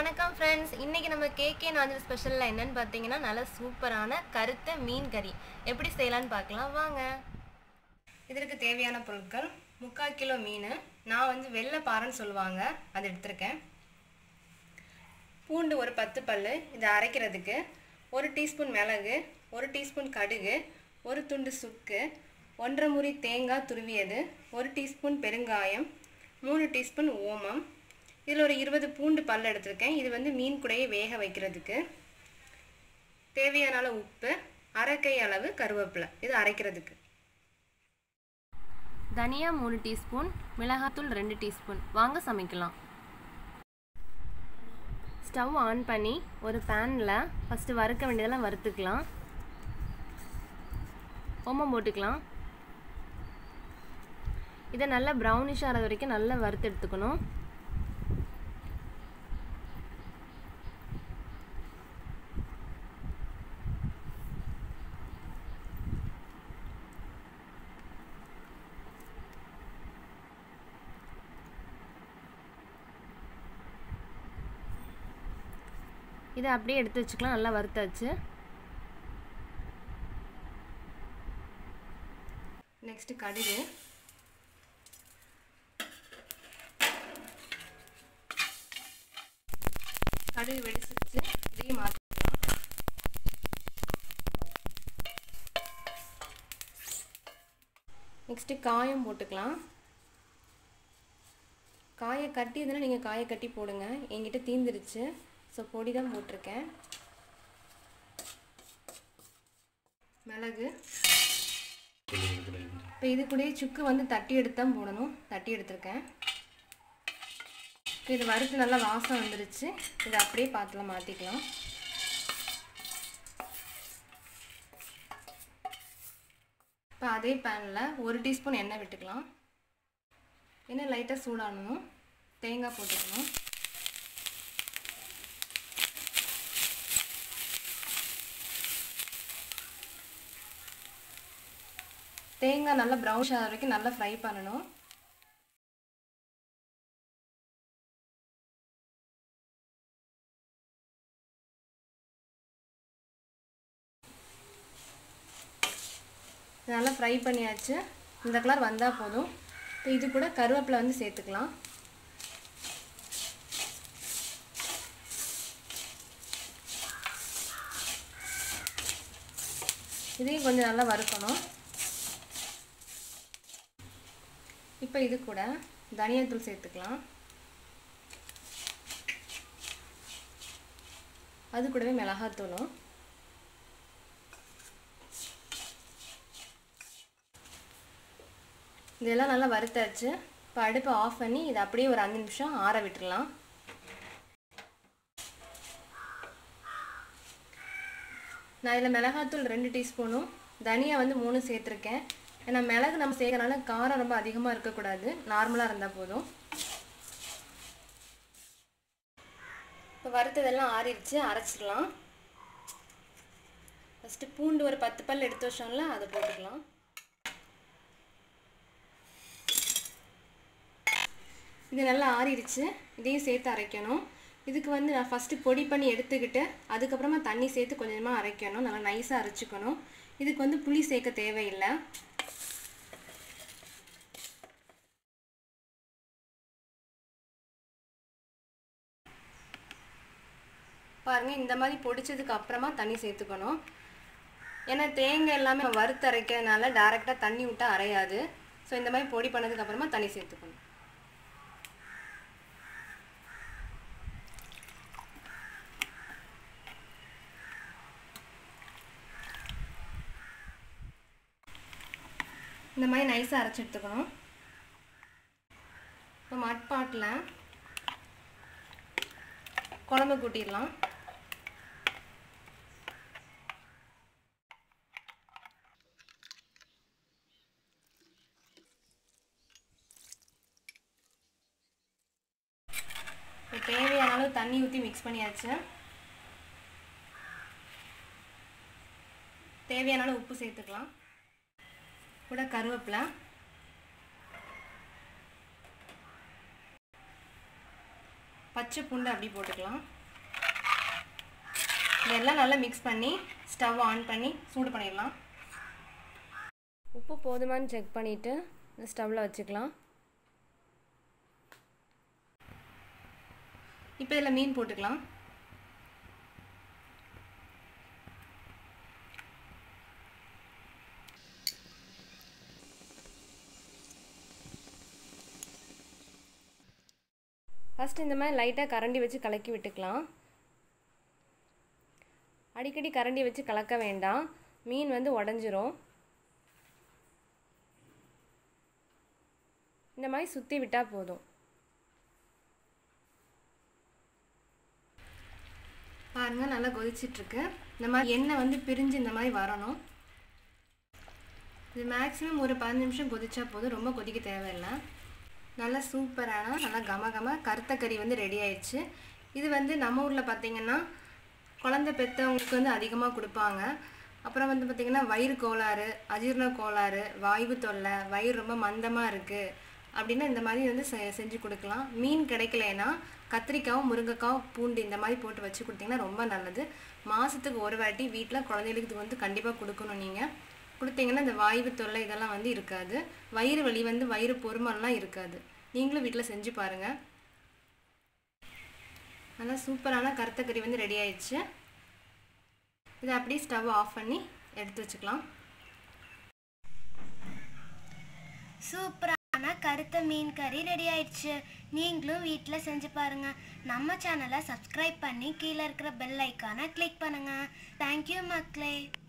வணக்கம் ஃப்ரெண்ட்ஸ் இன்னைக்கு நம்ம கேகே நாஞ்சல் ஸ்பெஷலில் என்னன்னு பார்த்தீங்கன்னா நல்ல சூப்பரான கருத்த மீன் கறி எப்படி செய்யலான்னு பார்க்கலாம் வாங்க இதற்கு தேவையான பொருட்கள் முக்கால் கிலோ மீன் நான் வந்து வெள்ளை பாறைன்னு சொல்லுவாங்க அது எடுத்திருக்கேன் பூண்டு ஒரு பத்து பல் இதை அரைக்கிறதுக்கு ஒரு டீஸ்பூன் மிளகு ஒரு டீஸ்பூன் கடுகு ஒரு துண்டு சுக்கு ஒன்றரை முறி தேங்காய் துருவியது ஒரு டீஸ்பூன் பெருங்காயம் மூணு டீஸ்பூன் ஓமம் இதில் ஒரு இருபது பூண்டு பல் எடுத்திருக்கேன் இது வந்து மீன் கூடயே வேக வைக்கிறதுக்கு தேவையான அளவு உப்பு அரைக்கை அளவு கருவேப்பிலை இது அரைக்கிறதுக்கு தனியா மூணு டீஸ்பூன் மிளகாத்தூள் ரெண்டு டீஸ்பூன் வாங்க சமைக்கலாம் ஸ்டவ் ஆன் பண்ணி ஒரு பேனில் ஃபஸ்ட்டு வறுக்க வேண்டியதெல்லாம் வறுத்துக்கலாம் ஓமம் போட்டுக்கலாம் இதை நல்லா ப்ரௌனிஷ் ஆகிறது வரைக்கும் நல்லா வறுத்து எடுத்துக்கணும் இதை அப்படியே எடுத்து வச்சுக்கலாம் நல்லா வறுத்தாச்சு நெக்ஸ்ட்டு கடுகு கடுகு வெடிச்சிருச்சு இதையும் மாற்றிக்கலாம் நெக்ஸ்ட்டு காயம் போட்டுக்கலாம் காயை கட்டி இதில் நீங்கள் காயை கட்டி போடுங்க என்கிட்ட தீந்துருச்சு ஸோ பொடி தான் போட்டிருக்கேன் மிளகு இப்போ இது கூடயே சுக்கு வந்து தட்டி எடுத்து தான் போடணும் தட்டி எடுத்திருக்கேன் இப்போ இது வறுத்து நல்லா வாசம் வந்துருச்சு இதை அப்படியே பாத்தில் மாற்றிக்கலாம் இப்போ அதே பேனில் ஒரு டீஸ்பூன் எண்ணெய் விட்டுக்கலாம் எண்ணெய் லைட்டாக சூடாகணும் தேங்காய் போட்டுக்கணும் தேங்காய் நல்லா ப்ரௌனிஷ் ஆகிற வரைக்கும் நல்லா ஃப்ரை பண்ணணும் நல்லா ஃப்ரை பண்ணியாச்சு இந்த கலர் வந்தால் போதும் இப்போ இது கூட கருவேப்பிலை வந்து சேர்த்துக்கலாம் இதையும் கொஞ்சம் நல்லா வறுக்கணும் இப்போ இது கூட தனியாத்தூள் சேர்த்துக்கலாம் அது கூடவே மிளகாத்தூளும் இதெல்லாம் நல்லா வறுத்தாச்சு இப்போ அடுப்பை ஆஃப் பண்ணி இதை அப்படியே ஒரு அஞ்சு நிமிஷம் ஆற விட்டுடலாம் நான் இதில் மிளகாத்தூள் ரெண்டு டீஸ்பூனும் தனியா வந்து மூணு சேர்த்துருக்கேன் ஏன்னா மிளகு நம்ம சேர்க்கறனால காரம் ரொம்ப அதிகமாக இருக்கக்கூடாது நார்மலாக இருந்தால் போதும் இப்போ வறுத்ததெல்லாம் ஆறிடுச்சு அரைச்சிடலாம் ஃபஸ்ட்டு பூண்டு ஒரு பத்து பல் எடுத்து வச்சோம்ல அதை போட்டுக்கலாம் இது நல்லா ஆறிடுச்சு இதையும் சேர்த்து அரைக்கணும் இதுக்கு வந்து நான் ஃபஸ்ட்டு பொடி பண்ணி எடுத்துக்கிட்டு அதுக்கப்புறமா தண்ணி சேர்த்து கொஞ்சமாக அரைக்கணும் நல்லா நைஸாக அரைச்சிக்கணும் இதுக்கு வந்து புளி சேர்க்க தேவையில்லை பாருங்கள் இந்த மாதிரி பொடிச்சதுக்கு அப்புறமா தண்ணி சேர்த்துக்கணும் ஏன்னா தேங்காய் எல்லாமே வறுத்து அரைக்கிறதுனால டேரெக்டாக தண்ணி விட்டால் அரையாது ஸோ இந்த மாதிரி பொடி பண்ணதுக்கு அப்புறமா தண்ணி சேர்த்துக்கணும் இந்த மாதிரி நைஸாக அரைச்சி எடுத்துக்கணும் இப்போ மட்பாட்டில் குழம்பு கூட்டிடலாம் இப்போ தேவையான அளவு தண்ணி ஊற்றி மிக்ஸ் பண்ணியாச்சு தேவையான அளவு உப்பு சேர்த்துக்கலாம் கூட கருவேப்பிலை பச்சை பூண்டு அப்படி போட்டுக்கலாம் இதெல்லாம் நல்லா மிக்ஸ் பண்ணி ஸ்டவ் ஆன் பண்ணி சூடு பண்ணிடலாம் உப்பு போதுமான்னு செக் பண்ணிவிட்டு இந்த ஸ்டவ்வில் வச்சுக்கலாம் இப்போ இதில் மீன் போட்டுக்கலாம் ஃபஸ்ட் இந்த மாதிரி லைட்டாக கரண்டி வச்சு கலக்கி விட்டுக்கலாம் அடிக்கடி கரண்டி வச்சு கலக்க வேண்டாம் மீன் வந்து உடஞ்சிரும் இந்த மாதிரி சுற்றி விட்டால் போதும் பாருங்கள் நல்லா கொதிச்சிட்ருக்கு இந்த மாதிரி எண்ணெய் வந்து பிரிஞ்சு இந்த மாதிரி வரணும் இது மேக்ஸிமம் ஒரு பதினஞ்சு நிமிஷம் கொதிச்சா போதும் ரொம்ப கொதிக்க தேவையில்லை நல்லா சூப்பரான நல்லா கம கம கருத்த கறி வந்து ரெடி ஆயிடுச்சு இது வந்து நம்ம ஊரில் பார்த்திங்கன்னா குழந்தை பெற்றவங்களுக்கு வந்து அதிகமாக கொடுப்பாங்க அப்புறம் வந்து பார்த்திங்கன்னா வயிறு கோளாறு அஜீரண கோளாறு வாய்வு தொல்லை வயிறு ரொம்ப மந்தமாக இருக்குது அப்படின்னா இந்த மாதிரி வந்து செ செஞ்சு கொடுக்கலாம் மீன் கிடைக்கலனா கத்திரிக்காவும் முருங்கைக்காவும் பூண்டு இந்த மாதிரி போட்டு வச்சு கொடுத்தீங்கன்னா ரொம்ப நல்லது மாதத்துக்கு ஒரு வாட்டி வீட்டில் குழந்தைகளுக்கு வந்து கண்டிப்பாக கொடுக்கணும் நீங்கள் கொடுத்தீங்கன்னா இந்த வாய்வு தொல்லை இதெல்லாம் வந்து இருக்காது வயிறு வலி வந்து வயிறு பொறுமெல்லாம் இருக்காது நீங்களும் வீட்டில் செஞ்சு பாருங்கள் நல்லா சூப்பரான கருத்தக்கறி வந்து ரெடி ஆயிடுச்சு இதை அப்படியே ஸ்டவ் ஆஃப் பண்ணி எடுத்து வச்சுக்கலாம் சூப்பரான கருத்த மீன் கறி ரெடி ஆயிடுச்சு நீங்களும் வீட்டில் செஞ்சு பாருங்க நம்ம சேனலை சப்ஸ்கிரைப் பண்ணி கீழே இருக்கிற பெல் ஐக்கானை கிளிக் பண்ணுங்க தேங்க்யூ மக்களே